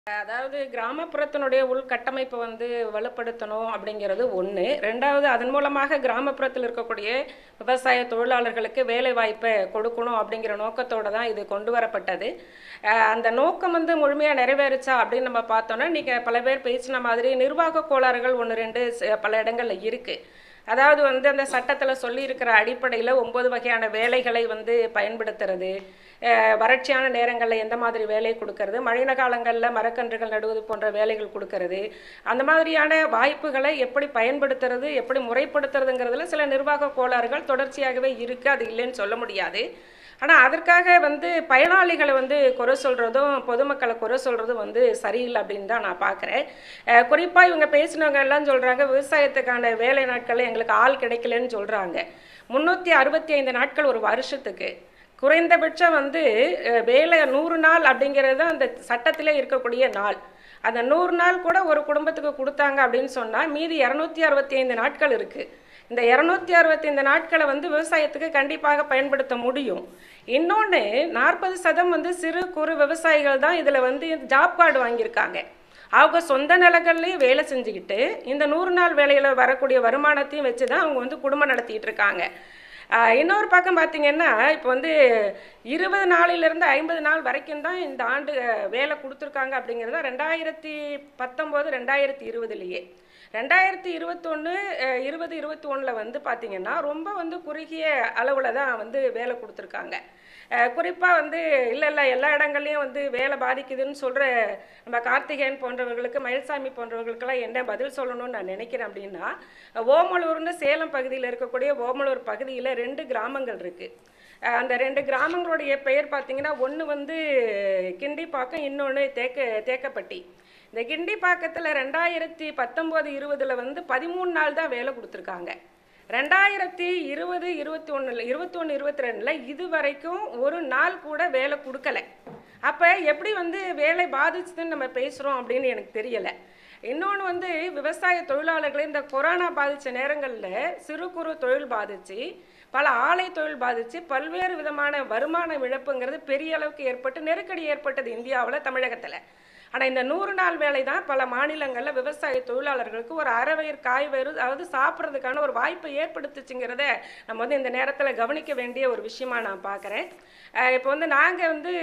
அதாவது கிராமப்புறத்தினுடைய உள்கட்டமைப்பை வந்து வலுப்படுத்தணும் அப்படிங்கிறது ஒன்று ரெண்டாவது அதன் மூலமாக கிராமப்புறத்தில் இருக்கக்கூடிய விவசாய தொழிலாளர்களுக்கு வேலை வாய்ப்பை கொடுக்கணும் அப்படிங்கிற நோக்கத்தோடு தான் இது கொண்டு வரப்பட்டது அஹ் அந்த நோக்கம் வந்து முழுமையாக நிறைவேறுச்சா அப்படின்னு நம்ம பார்த்தோன்னா நீங்கள் பல பேர் பேசின மாதிரி நிர்வாக கோளாறுகள் ஒன்று ரெண்டு ச- பல இடங்களில் இருக்குது அதாவது வந்து அந்த சட்டத்தில் சொல்லியிருக்கிற அடிப்படையில் ஒன்பது வகையான வேலைகளை வந்து பயன்படுத்துறது அஹ் வறட்சியான நேரங்களில் எந்த மாதிரி வேலை கொடுக்கறது மழைன காலங்களில் மரக்கன்றுகள் நடுவது போன்ற வேலைகள் கொடுக்கறது அந்த மாதிரியான வாய்ப்புகளை எப்படி பயன்படுத்துறது எப்படி முறைப்படுத்துறதுங்கிறதுல சில நிர்வாக கோளாறுகள் தொடர்ச்சியாகவே இருக்குது அது இல்லைன்னு சொல்ல முடியாது ஆனால் அதற்காக வந்து பயனாளிகளை வந்து குறை சொல்கிறதும் பொதுமக்களை குறை சொல்கிறதும் வந்து சரியில்லை அப்படின்னு தான் நான் பார்க்குறேன் குறிப்பாக இவங்க பேசினவங்க எல்லாம் சொல்கிறாங்க விவசாயத்துக்கான வேலை நாட்கள் எங்களுக்கு ஆள் கிடைக்கலன்னு சொல்கிறாங்க முந்நூற்றி அறுபத்தி ஐந்து நாட்கள் ஒரு வருஷத்துக்கு குறைந்தபட்சம் வந்து அஹ், வேலை நூறு நாள் அப்படிங்கிறது தான் அந்த சட்டத்திலே இருக்கக்கூடிய நாள் அந்த நூறு நாள் கூட ஒரு குடும்பத்துக்கு கொடுத்தாங்க அப்படின்னு சொன்னால் மீதி இரநூத்தி அறுபத்தி ஐந்து நாட்கள் இருக்குது இந்த இரநூத்தி அறுபத்தைந்து நாட்களை வந்து விவசாயத்துக்கு கண்டிப்பாக பயன்படுத்த முடியும் இன்னொன்று நாற்பது சதம் வந்து சிறு குறு விவசாயிகள் தான் இதில் வந்து ஜாப் கார்டு வாங்கியிருக்காங்க அவங்க சொந்த நிலங்கள்லேயே வேலை செஞ்சுக்கிட்டு இந்த நூறு நாள் வேலையில் வரக்கூடிய வருமானத்தையும் வச்சு தான் அவங்க வந்து குடும்பம் நடத்திட்டு இருக்காங்க ஆஹ் இன்னொரு பக்கம் பார்த்தீங்கன்னா இப்போ வந்து இருபது நாளிலிருந்து ஐம்பது நாள் வரைக்கும் தான் இந்த ஆண்டு அஹ், வேலை கொடுத்துருக்காங்க அப்படிங்கிறது ரெண்டாயிரத்தி பத்தொம்போது ரெண்டாயிரத்தி இருபதுலேயே ரெண்டாயிரத்தி இருபத்தொன்று இருபது இருபத்தி ஒன்றில் வந்து பார்த்தீங்கன்னா ரொம்ப வந்து குறுகிய அளவில் தான் வந்து வேலை கொடுத்துருக்காங்க குறிப்பாக வந்து இல்லை இல்லை எல்லா இடங்கள்லையும் வந்து வேலை பாதிக்குதுன்னு சொல்கிற நம்ம கார்த்திகேயன் போன்றவர்களுக்கு மயில்சாமி போன்றவர்களுக்கெல்லாம் என்ன பதில் சொல்லணும்னு நான் நினைக்கிறேன் அப்படின்னா ஓமலூர்னு சேலம் பகுதியில் இருக்கக்கூடிய ஓமலூர் பகுதியில் ரெண்டு கிராமங்கள் இருக்குது அந்த ரெண்டு கிராமங்களுடைய பெயர் பார்த்தீங்கன்னா ஒன்று வந்து கிண்டிப்பாக்கம் இன்னொன்று தேக்க தேக்கப்பட்டி இந்த கிண்டிப்பாக்கத்தில் ரெண்டாயிரத்தி பத்தொம்போது இருபதில் வந்து பதிமூணு நாள் தான் வேலை கொடுத்துருக்காங்க ரெண்டாயிரத்தி இருபது இருபத்தி ஒன்றில் இருபத்தொன்று இருபத்தி ரெண்டில் இது வரைக்கும் ஒரு நாள் கூட வேலை கொடுக்கல அப்போ எப்படி வந்து வேலை பாதிச்சுதுன்னு நம்ம பேசுகிறோம் அப்படின்னு எனக்கு தெரியலை இன்னொன்று வந்து விவசாய தொழிலாளர்களை இந்த கொரோனா பாதித்த நேரங்களில் சிறு குறு தொழில் பாதிச்சு பல ஆலை தொழில் பாதிச்சு பல்வேறு விதமான வருமான இழப்புங்கிறது பெரிய அளவுக்கு ஏற்பட்டு நெருக்கடி ஏற்பட்டது இந்தியாவில் தமிழகத்தில் ஆனால் இந்த நூறு நாள் வேலை தான் பல மாநிலங்களில் விவசாய தொழிலாளர்களுக்கு ஒரு அறவயிர் காய் வயிறு அதாவது சாப்பிட்றதுக்கான ஒரு வாய்ப்பை ஏற்படுத்துச்சுங்கிறத நம்ம வந்து இந்த நேரத்தில் கவனிக்க வேண்டிய ஒரு விஷயமா நான் பார்க்குறேன் இப்போ வந்து நாங்கள் வந்து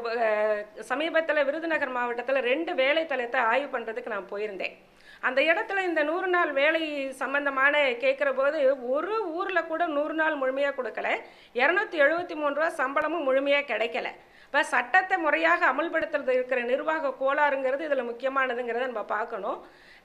சமீபத்தில் விருதுநகர் மாவட்டத்தில் ரெண்டு வேலை தளத்தை ஆய்வு பண்ணுறதுக்கு நான் போயிருந்தேன் அந்த இடத்துல இந்த நூறு நாள் வேலை சம்பந்தமான கேட்குற போது ஒரு ஊரில் கூட நூறு நாள் முழுமையாக கொடுக்கல இரநூத்தி எழுபத்தி மூணு ரூபா சம்பளமும் முழுமையாக கிடைக்கல இப்போ சட்டத்தை முறையாக அமல்படுத்துறது இருக்கிற நிர்வாக கோளாறுங்கிறது இதில் முக்கியமானதுங்கிறத நம்ம பார்க்கணும்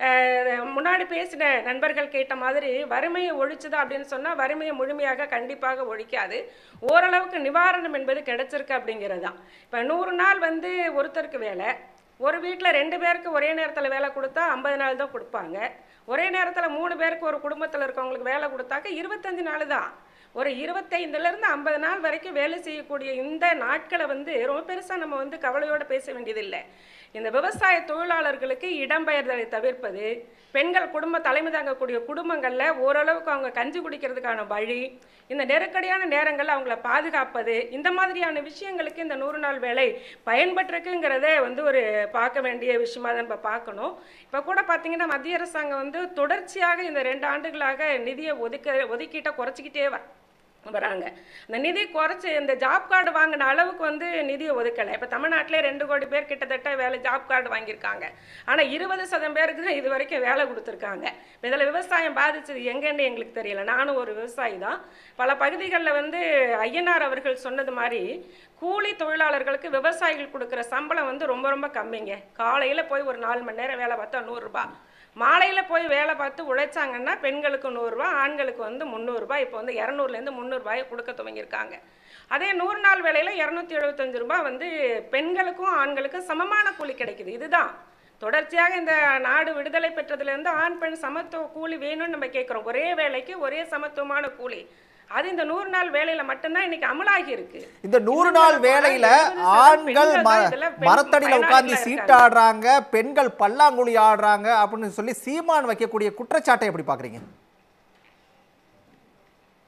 அஹ் முன்னாடி பேசின நண்பர்கள் கேட்ட மாதிரி வறுமையை ஒழிச்சுதா அப்படின்னு சொன்னால் வறுமையை முழுமையாக கண்டிப்பாக ஒழிக்காது ஓரளவுக்கு நிவாரணம் என்பது கிடைச்சிருக்கு அப்படிங்கிறது தான் இப்போ நூறு நாள் வந்து ஒருத்தருக்கு வேலை ஒரு வீட்டில் ரெண்டு பேருக்கு ஒரே நேரத்தில் வேலை கொடுத்தா ஐம்பது நாள் தான் கொடுப்பாங்க ஒரே நேரத்தில் மூணு பேருக்கு ஒரு குடும்பத்தில் இருக்கவங்களுக்கு வேலை கொடுத்தாக்க இருபத்தஞ்சு நாள் தான் ஒரு இருபத்தைந்துலேருந்து ஐம்பது நாள் வரைக்கும் வேலை செய்யக்கூடிய இந்த நாட்களை வந்து ரொம்ப பெருசாக நம்ம வந்து கவலையோடு பேச வேண்டியதில்லை இந்த விவசாய தொழிலாளர்களுக்கு இடம்பெயர்தலை தவிர்ப்பது பெண்கள் குடும்ப தலைமை தாங்கக்கூடிய குடும்பங்களில் ஓரளவுக்கு அவங்க கஞ்சி குடிக்கிறதுக்கான வழி இந்த நெருக்கடியான நேரங்களில் அவங்கள பாதுகாப்பது இந்த மாதிரியான விஷயங்களுக்கு இந்த நூறு நாள் வேலை பயன்பட்டிருக்குங்கிறதே வந்து ஒரு பார்க்க வேண்டிய விஷயமா தான் நம்ம பார்க்கணும் இப்போ கூட பார்த்தீங்கன்னா மத்திய அரசாங்கம் வந்து தொடர்ச்சியாக இந்த ரெண்டு ஆண்டுகளாக நிதியை ஒதுக்க ஒதுக்கீட்டை குறைச்சிக்கிட்டே வ வராங்க அந்த நிதி குறைச்சி இந்த ஜாப் கார்டு வாங்கின அளவுக்கு வந்து நிதியை ஒதுக்கலை இப்போ தமிழ்நாட்டிலே ரெண்டு கோடி பேர் கிட்டத்தட்ட வேலை ஜாப் கார்டு வாங்கியிருக்காங்க ஆனால் இருபது சதம் பேருக்கு தான் இது வரைக்கும் வேலை கொடுத்துருக்காங்க இதில் விவசாயம் பாதிச்சது எங்கன்னு எங்களுக்கு தெரியல நானும் ஒரு விவசாயி தான் பல பகுதிகளில் வந்து ஐயனார் அவர்கள் சொன்னது மாதிரி கூலி தொழிலாளர்களுக்கு விவசாயிகள் கொடுக்குற சம்பளம் வந்து ரொம்ப ரொம்ப கம்மிங்க காலையில் போய் ஒரு நாலு மணி நேரம் வேலை பார்த்தா நூறுரூபா மாலையில் போய் வேலை பார்த்து உழைச்சாங்கன்னா பெண்களுக்கு நூறுரூவா ஆண்களுக்கு வந்து முந்நூறுரூபா இப்போ வந்து இரநூறுலேருந்து முந்நூறுபாயை கொடுக்க துவங்கியிருக்காங்க அதே நூறு நாள் வேலையில் இரநூத்தி எழுபத்தஞ்சு ரூபாய் வந்து பெண்களுக்கும் ஆண்களுக்கும் சமமான கூலி கிடைக்குது இதுதான் தொடர்ச்சியாக இந்த நாடு விடுதலை பெற்றதுலேருந்து ஆண் பெண் சமத்துவ கூலி வேணும்னு நம்ம கேட்குறோம் ஒரே வேலைக்கு ஒரே சமத்துவமான கூலி அது இந்த நூறு நாள் வேலையில மட்டும்தான் இன்னைக்கு அமலாகி இருக்கு இந்த நூறு நாள் வேலையில ஆண்கள் ம மரத்தடியில உட்கார்ந்து சீட்டாடுறாங்க பெண்கள் பல்லாங்குழி ஆடுறாங்க அப்படின்னு சொல்லி சீமான் வைக்கக்கூடிய குற்றச்சாட்டை எப்படி பாக்குறீங்க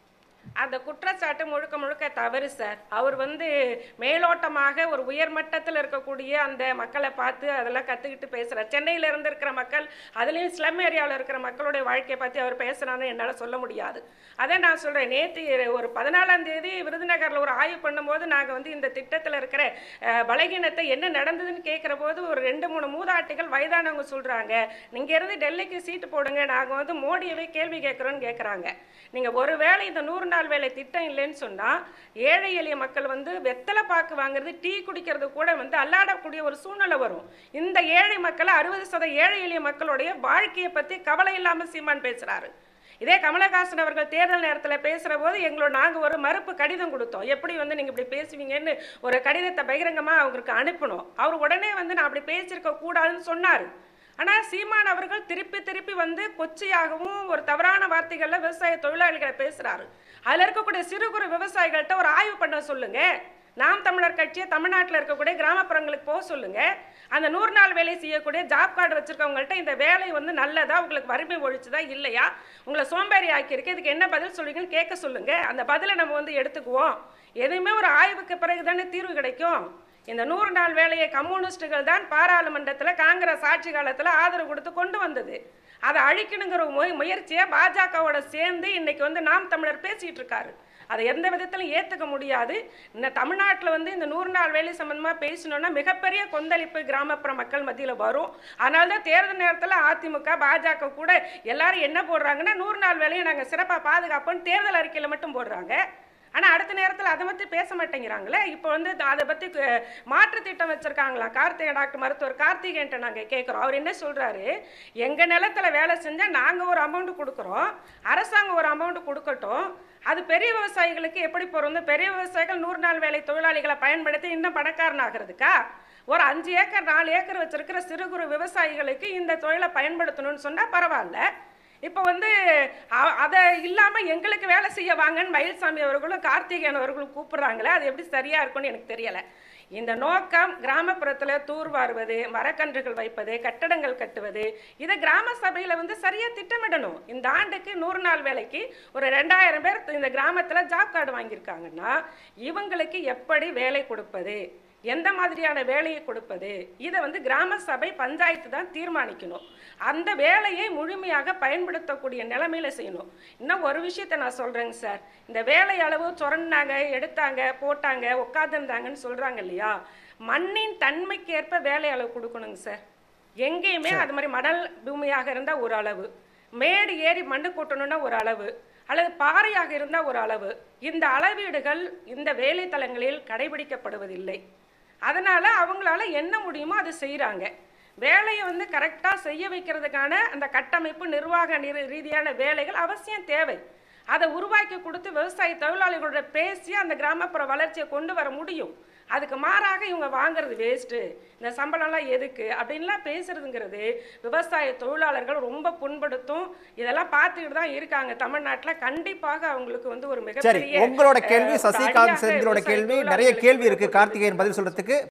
அந்த குற்றச்சாட்டு முழுக்க முழுக்க தவறு சார் அவர் வந்து மேலோட்டமாக ஒரு உயர்மட்டத்தில் இருக்கக்கூடிய அந்த மக்களை பார்த்து அதெல்லாம் கற்றுக்கிட்டு பேசுகிறார் சென்னையில் இருந்து இருக்கிற மக்கள் அதுலேயும் ஸ்லம் ஏரியாவில் இருக்கிற மக்களுடைய வாழ்க்கையை பற்றி அவர் பேசுனான்னு என்னால் சொல்ல முடியாது அதே நான் சொல்கிறேன் நேற்று ஒரு பதினாலாம் தேதி விருதுநகரில் ஒரு ஆய்வு பண்ணும்போது நாங்கள் வந்து இந்த திட்டத்தில் இருக்கிற அஹ், பலகீனத்தை என்ன நடந்ததுன்னு கேட்குற போது ஒரு ரெண்டு மூணு மூதாட்டிகள் வயதானவங்க சொல்கிறாங்க நீங்கள் இருந்து டெல்லிக்கு சீட்டு போடுங்க நாங்கள் வந்து மோடியவே கேள்வி கேட்குறோன்னு கேட்குறாங்க நீங்கள் ஒருவேளை இந்த நூறு நாள் வேலை திட்டம் இல்லைன்னு சொன்னால் ஏழை எளிய மக்கள் வந்து வெத்தலை பாக்கு வாங்குறது டீ குடிக்கிறது கூட வந்து அல்லாடக்கூடிய ஒரு சூழ்நிலை வரும் இந்த ஏழை மக்களை அறுபது சத ஏழை எளிய மக்களுடைய வாழ்க்கையை பற்றி கவலை இல்லாமல் சீமான் பேசுகிறாரு இதே கமலஹாசன் அவர்கள் தேர்தல் நேரத்தில் பேசுகிற போது எங்களோட நாங்கள் ஒரு மறுப்பு கடிதம் கொடுத்தோம் எப்படி வந்து நீங்கள் இப்படி பேசுவீங்கன்னு ஒரு கடிதத்தை பகிரங்கமாக அவங்களுக்கு அனுப்பணும் அவர் உடனே வந்து நான் அப்படி பேசியிருக்க கூடாதுன்னு சொன்னார் ஆனால் சீமான் அவர்கள் திருப்பி திருப்பி வந்து கொச்சையாகவும் ஒரு தவறான வார்த்தைகளில் விவசாய தொழிலாளிகளை பேசுகிறாரு அதில் இருக்கக்கூடிய சிறு குறு விவசாயிகள்கிட்ட ஒரு ஆய்வு பண்ண சொல்லுங்க நாம் தமிழர் கட்சியை தமிழ்நாட்டில் இருக்கக்கூடிய கிராமப்புறங்களுக்கு போக சொல்லுங்க அந்த நூறு நாள் வேலை செய்யக்கூடிய ஜாப் கார்டு வச்சிருக்கவங்கள்ட்ட இந்த வேலை வந்து நல்லதா உங்களுக்கு வறுமை ஒழிச்சுதா இல்லையா உங்களை சோம்பேறி ஆக்கியிருக்கு இதுக்கு என்ன பதில் சொல்லுவீங்கன்னு கேட்க சொல்லுங்க அந்த பதிலை நம்ம வந்து எடுத்துக்குவோம் எதுவுமே ஒரு ஆய்வுக்கு பிறகு தானே தீர்வு கிடைக்கும் இந்த நூறு நாள் வேலையை கம்யூனிஸ்டுகள் தான் பாராளுமன்றத்தில் காங்கிரஸ் ஆட்சி காலத்தில் ஆதரவு கொடுத்து கொண்டு வந்தது அதை அழிக்கணுங்கிற முய முயற்சியை பாஜகவோட சேர்ந்து இன்னைக்கு வந்து நாம் தமிழர் பேசிட்டு இருக்காரு அதை எந்த விதத்திலும் ஏற்றுக்க முடியாது இந்த தமிழ்நாட்டில் வந்து இந்த நூறு நாள் வேலை சம்பந்தமாக பேசணும்னா மிகப்பெரிய கொந்தளிப்பு கிராமப்புற மக்கள் மத்தியில் வரும் அதனால தான் தேர்தல் நேரத்தில் அதிமுக பாஜக கூட எல்லாரும் என்ன போடுறாங்கன்னா நூறு நாள் வேலையை நாங்கள் சிறப்பாக பாதுகாப்போம்னு தேர்தல் அறிக்கையில் மட்டும் போடுறாங்க ஆனால் அடுத்த நேரத்தில் அதை பற்றி பேச மாட்டேங்கிறாங்களே இப்போ வந்து அதை பற்றி மாற்று திட்டம் வச்சுருக்காங்களா கார்த்திகை டாக்டர் மருத்துவர் கார்த்திகேன்ட்ட நாங்கள் கேட்குறோம் அவர் என்ன சொல்கிறாரு எங்கள் நிலத்தில் வேலை செஞ்சால் நாங்கள் ஒரு அமௌண்ட் கொடுக்குறோம் அரசாங்கம் ஒரு அமௌண்ட் கொடுக்கட்டும் அது பெரிய விவசாயிகளுக்கு எப்படி பொருந்தும் பெரிய விவசாயிகள் நூறு நாள் வேலை தொழிலாளிகளை பயன்படுத்தி இன்னும் பணக்காரன் ஆகிறதுக்கா ஒரு அஞ்சு ஏக்கர் நாலு ஏக்கர் வச்சிருக்கிற சிறு குறு விவசாயிகளுக்கு இந்த தொழிலை பயன்படுத்தணும்னு சொன்னால் பரவாயில்ல இப்போ வந்து அ- அதை இல்லாமல் எங்களுக்கு வேலை செய்ய வாங்கன்னு மயில்சாமி அவர்களும் கார்த்திகேயன் அவர்களும் கூப்பிடுறாங்களே அது எப்படி சரியாக இருக்கும்னு எனக்கு தெரியலை இந்த நோக்கம் கிராமப்புறத்தில் தூர்வாருவது மரக்கன்றுகள் வைப்பது கட்டடங்கள் கட்டுவது இதை கிராம சபையில் வந்து சரியாக திட்டமிடணும் இந்த ஆண்டுக்கு நூறு நாள் வேலைக்கு ஒரு ரெண்டாயிரம் பேர் இந்த கிராமத்தில் ஜாப் கார்டு வாங்கியிருக்காங்கன்னா இவங்களுக்கு எப்படி வேலை கொடுப்பது எந்த மாதிரியான வேலையை கொடுப்பது இதை வந்து கிராம சபை பஞ்சாயத்து தான் தீர்மானிக்கணும் அந்த வேலையை முழுமையாக பயன்படுத்தக்கூடிய நிலைமையில செய்யணும் இன்னும் ஒரு விஷயத்தை நான் சொல்றேங்க சார் இந்த வேலை அளவு சுரண்டாங்க எடுத்தாங்க போட்டாங்க உட்காந்துருந்தாங்கன்னு சொல்றாங்க இல்லையா மண்ணின் தன்மைக்கு ஏற்ப வேலை அளவு கொடுக்கணுங்க சார் எங்கேயுமே அது மாதிரி மணல் பூமியாக இருந்தால் ஒரு அளவு மேடு ஏறி மண்ணு கூட்டணும்னா ஒரு அளவு அல்லது பாறையாக இருந்தால் ஒரு அளவு இந்த அளவீடுகள் இந்த வேலைத்தலங்களில் கடைபிடிக்கப்படுவதில்லை அதனால அவங்களால என்ன முடியுமோ அதை செய்கிறாங்க வேலையை வந்து கரெக்டாக செய்ய வைக்கிறதுக்கான அந்த கட்டமைப்பு நிர்வாக நிரு- ரீதியான வேலைகள் அவசியம் தேவை அதை உருவாக்கி கொடுத்து விவசாய தொழிலாளிகளோட பேசி அந்த கிராமப்புற வளர்ச்சியை கொண்டு வர முடியும் அதுக்கு மாறாக இவங்க வாங்குறது வேஸ்ட்டு இந்த சம்பளம்லாம் எதுக்கு அப்படின்லாம் பேசுறதுங்கிறது விவசாய தொழிலாளர்கள் ரொம்ப புண்படுத்தும் இதெல்லாம் பார்த்துக்கிட்டு தான் இருக்காங்க தமிழ்நாட்டில் கண்டிப்பாக அவங்களுக்கு வந்து ஒரு சரி மிகப்பெரிய உங்களோட கேள்வி அஹ், சசிகாந்த் அடியாக செந்திலோட விவசாய கேள்வி நிறைய தொழிலாளர்களுக்கு கேள்வி இருக்கு கொடுக்கப்படுது. கார்த்திகேயன் பதில் சொல்றதுக்கு